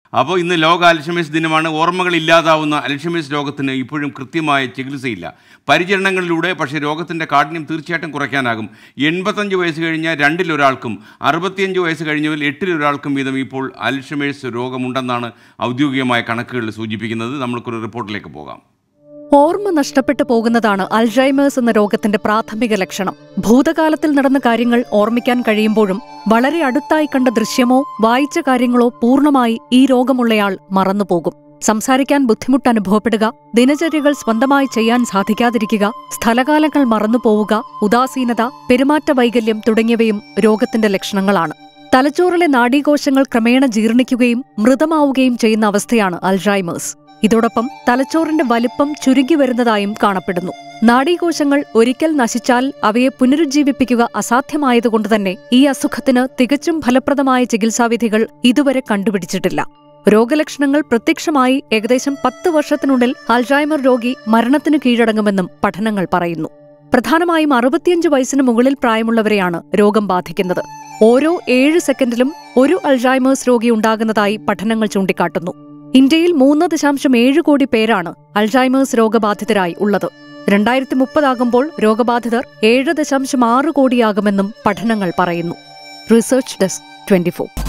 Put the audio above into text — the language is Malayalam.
അപ്പോൾ ഇന്ന് ലോക അൽഷമേഴ്സ് ദിനമാണ് ഓർമ്മകൾ ഇല്ലാതാവുന്ന അൽഷമേഴ്സ് രോഗത്തിന് ഇപ്പോഴും കൃത്യമായ ചികിത്സയില്ല പരിചരണങ്ങളിലൂടെ പക്ഷേ രോഗത്തിൻ്റെ കാഠിന്യം തീർച്ചയായിട്ടും കുറയ്ക്കാനാകും എൺപത്തഞ്ച് വയസ്സ് കഴിഞ്ഞ രണ്ടിലൊരാൾക്കും അറുപത്തിയഞ്ച് വയസ്സ് കഴിഞ്ഞവരിൽ എട്ടിലൊരാൾക്കും വീതം ഇപ്പോൾ അൽഷമേഴ്സ് രോഗമുണ്ടെന്നാണ് ഔദ്യോഗികമായ കണക്കുകൾ സൂചിപ്പിക്കുന്നത് നമ്മൾക്കൊരു റിപ്പോർട്ടിലേക്ക് പോകാം ഓർമ്മ നഷ്ടപ്പെട്ടു പോകുന്നതാണ് അൽസൈമേഴ്സ് എന്ന രോഗത്തിന്റെ പ്രാഥമിക ലക്ഷണം ഭൂതകാലത്തിൽ നടന്ന കാര്യങ്ങൾ ഓർമ്മിക്കാൻ കഴിയുമ്പോഴും വളരെ അടുത്തായി കണ്ട ദൃശ്യമോ വായിച്ച കാര്യങ്ങളോ പൂർണ്ണമായി ഈ രോഗമുള്ളയാൾ മറന്നുപോകും സംസാരിക്കാൻ ബുദ്ധിമുട്ട് അനുഭവപ്പെടുക ദിനചര്യകൾ സ്വന്തമായി ചെയ്യാൻ സാധിക്കാതിരിക്കുക സ്ഥലകാലങ്ങൾ മറന്നുപോവുക ഉദാസീനത പെരുമാറ്റ വൈകല്യം തുടങ്ങിയവയും രോഗത്തിന്റെ ലക്ഷണങ്ങളാണ് തലച്ചോറിലെ നാഡീകോശങ്ങൾ ക്രമേണ ജീർണിക്കുകയും മൃതമാവുകയും ചെയ്യുന്ന അവസ്ഥയാണ് അൽസൈമേഴ്സ് ഇതോടൊപ്പം തലച്ചോറിന്റെ വലിപ്പം ചുരുങ്ങി വരുന്നതായും കാണപ്പെടുന്നു നാഡീകോശങ്ങൾ ഒരിക്കൽ നശിച്ചാൽ അവയെ പുനരുജ്ജീവിപ്പിക്കുക അസാധ്യമായതുകൊണ്ട് തന്നെ ഈ അസുഖത്തിന് തികച്ചും ഫലപ്രദമായ ചികിത്സാവിധികൾ ഇതുവരെ കണ്ടുപിടിച്ചിട്ടില്ല രോഗലക്ഷണങ്ങൾ പ്രത്യക്ഷമായി ഏകദേശം പത്ത് വർഷത്തിനുള്ളിൽ അൽസൈമർ രോഗി മരണത്തിനു കീഴടങ്ങുമെന്നും പഠനങ്ങൾ പറയുന്നു പ്രധാനമായും അറുപത്തിയഞ്ച് വയസ്സിന് മുകളിൽ പ്രായമുള്ളവരെയാണ് രോഗം ബാധിക്കുന്നത് ഓരോ ഏഴ് സെക്കൻഡിലും ഒരു അൽസൈമേഴ്സ് രോഗി ഉണ്ടാകുന്നതായി പഠനങ്ങൾ ചൂണ്ടിക്കാട്ടുന്നു ഇന്ത്യയിൽ മൂന്ന് ദശാംശം ഏഴ് കോടി പേരാണ് അൾസൈമേഴ്സ് രോഗബാധിതരായി ഉള്ളത് രണ്ടായിരത്തി മുപ്പതാകുമ്പോൾ രോഗബാധിതർ ഏഴ് ദശാംശം ആറ് കോടിയാകുമെന്നും പഠനങ്ങൾ പറയുന്നു റിസർച്ച് ഡെസ്ക് ട്വന്റി